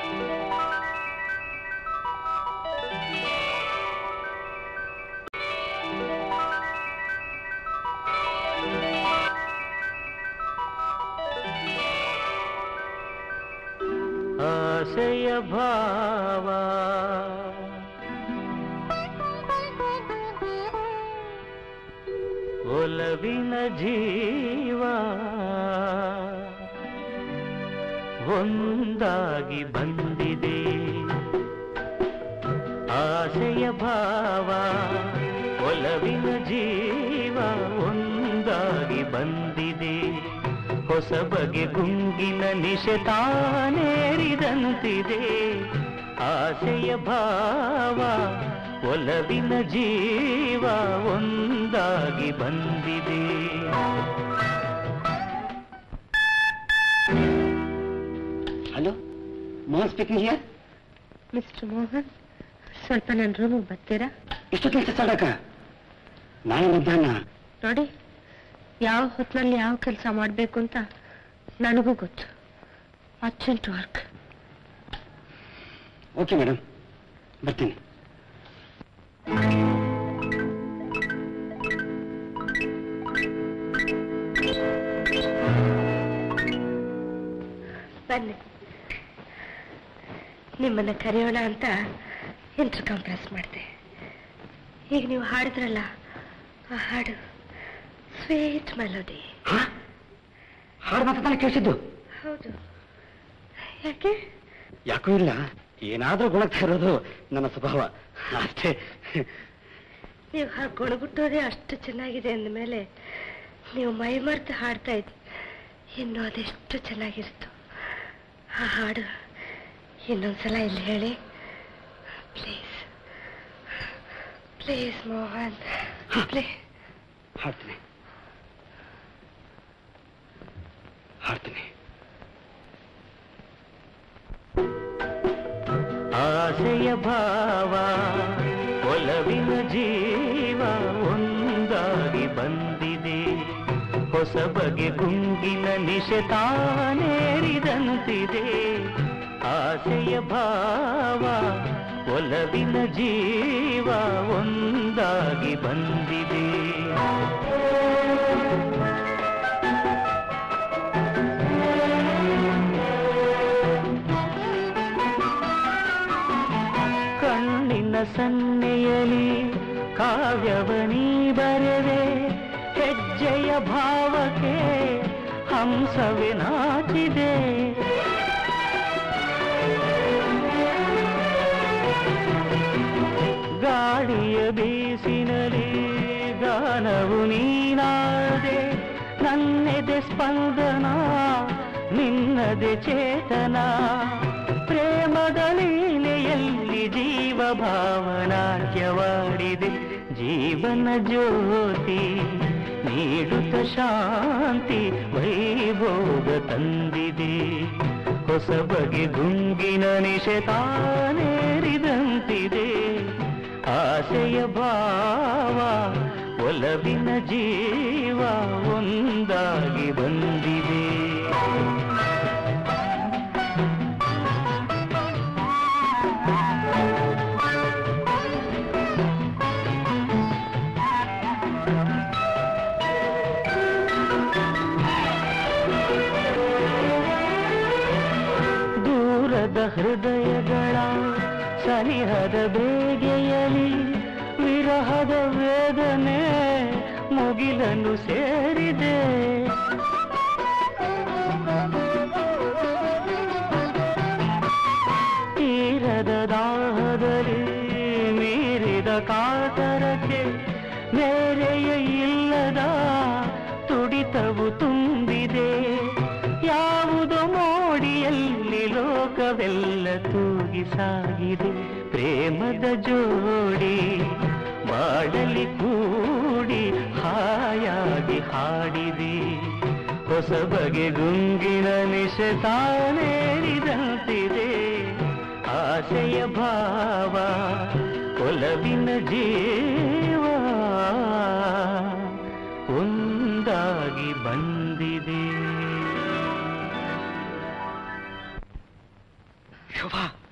ಆಸೆಯ ಭಾವ ಒಲವಿನ ಜೀವ ಒಂದಾಗಿ ಬಂದಿದೆ ಆಸೆಯ ಭಾವ ಒಲವಿನ ಜೀವ ಒಂದಾಗಿ ಬಂದಿದೆ ಹೊಸ ಬಗೆ ಗುಂಗಿನ ನಿಶೆ ತಾನೇರಿದಂತಿದೆ ಆಸೆಯ ಭಾವ ಒಲವಿನ ಜೀವ ಒಂದಾಗಿ ಬಂದಿದೆ hello Mohan speaking here mister Mohan ಸ್ವಲ್ಪ ನನ್ನ ರೂಮಿಗೆ ಬರ್ತೀರಾ ಇಷ್ಟು ಕೆಲಸ ಸಾಡಕ ನಾಳೆ ಮಧ್ಯಾಹ್ನ ನೋಡಿ ಯಾವ ಹೊತ್ತಿನಲ್ಲಿ ಯಾವ ಕೆಲಸ ಮಾಡಬೇಕು ಅಂತ ನನಗೂ ಗೊತ್ತು ಅರ್ಜೆಂಟ್ ವರ್ಕ್ ಓಕೆ ಮೇಡಮ್ ಬರ್ತೀನಿ ಬನ್ನಿ ನಿಮ್ಮನ್ನ ಕರೆಯೋಣ ಅಂತ ಇಂಟರ್ಕಾಮ್ ಪ್ರೆಸ್ ಮಾಡಿದೆ ಈಗ ನೀವು ಹಾಡಿದ್ರಲ್ಲ ಆ ಹಾಡು ಸ್ವೀಟ್ ಮೆಲೋಡಿ ಹಾಡು ಮಾತಾಡ ಕೇಳಿಸಿದ್ದು ಹೌದು ಯಾಕೆ ಯಾಕೂ ಇಲ್ಲ ಏನಾದ್ರೂ ಗುಣಗ್ತಾ ಇರೋದು ನನ್ನ ಸ್ವಭಾವ ಅಷ್ಟೇ ನೀವು ಹಾಡು ಗೊಣಗುಟ್ಟೋದೇ ಅಷ್ಟು ಚೆನ್ನಾಗಿದೆ ಅಂದಮೇಲೆ ನೀವು ಮೈ ಮರೆತು ಹಾಡ್ತಾ ಇದ್ರಿ ಇನ್ನು ಅದೆಷ್ಟು ಚೆನ್ನಾಗಿರುತ್ತು ಆ ಹಾಡು ಇನ್ನೊಂದ್ಸಲ ಇಲ್ಲಿ ಹೇಳಿ ಪ್ಲೀಸ್ ಪ್ಲೀಸ್ ಮೋಹನ್ ಪ್ಲೀಸ್ ಹಾಡ್ತೀನಿ ಹಾಡ್ತೀನಿ ಆಸೆಯ ಭಾವ ಒಲವಿನ ಜೀವ ಒಂದಾಗಿ ಬಂದಿದೆ ಹೊಸ ಬಗೆ ಗುಂಗಿನ ನಿಶೆ ತಾನೇರಿದಂತಿದೆ ಆಸೆಯ ಭಾವ ಒಲವಿನ ಜೀವ ಒಂದಾಗಿ ಬಂದಿದೆ ಕಣ್ಣಿನ ಸನ್ನೆಯಲಿ ಕಾವ್ಯವನೀ ಬರೆದೆ ಹೆಜ್ಜೆಯ ಭಾವಕ್ಕೆ ಹಂಸವೇ ನಾಚಿದೆ ಗಾಳಿಯ ಬೀಸಿನಲಿ ಗಾನವು ನೀನಾದೆ ನನ್ನೆದೆ ಸ್ಪಂದನ ನಿನ್ನದೆ ಚೇತನ ಪ್ರೇಮದ ಲೀಲೆಯಲ್ಲಿ ಜೀವ ಭಾವನಾಟ್ಯವಾಡಿದೆ ಜೀವನ ಜ್ಯೋತಿ ನೀಡುತ್ತ ಶಾಂತಿ ವೈಭೋಗ ತಂದಿದೆ ಹೊಸ ಬಗೆ ಗುಂಗಿನ ನಿಶೆ ತಾನೇರಿದಂತಿದೆ ಆಸೆಯ ಭಾವ ಒಲವಿನ ಜೀವ ಒಂದಾಗಿ ಬಂದಿದೆ ದೂರದ ಹೃದಯಗಳ ಸನಿಹದ ಬೇಗೆಯಲಿ ವಿರಹದ ವೇದನೆ ಮುಗಿಲನ್ನು ಸೇರಿದೆ ತೀರದ ದಾಹದಲ್ಲಿ ಮೀರಿದ ಕಾತರಕ್ಕೆ ಮೇರೆಯ ಇಲ್ಲದ ತುಡಿತವು ತುಂಬಿದೆ ಯಾವುದೋ ಮೋಡಿಯಲ್ಲಿ ಲೋಕವೆಲ್ಲ ತೂಗಿ ಸಾಗಿದೆ ಪ್ರೇಮದ ಜೋಡಿ ಮಾಡಲಿ ಕೂಡಿ ಹಾಯಾಗಿ ಹಾಡಿದೆ ಹೊಸ ಬಗೆ ಗುಂಗಿನ ನಿಶೆ ತಾನೇರಿದಂತಿದೆ ಆಸೆಯ ಭಾವ ಒಲವಿನ ಜೀವ ಒಂದಾಗಿ ಬಂದಿದೆ ಶೋಭಾ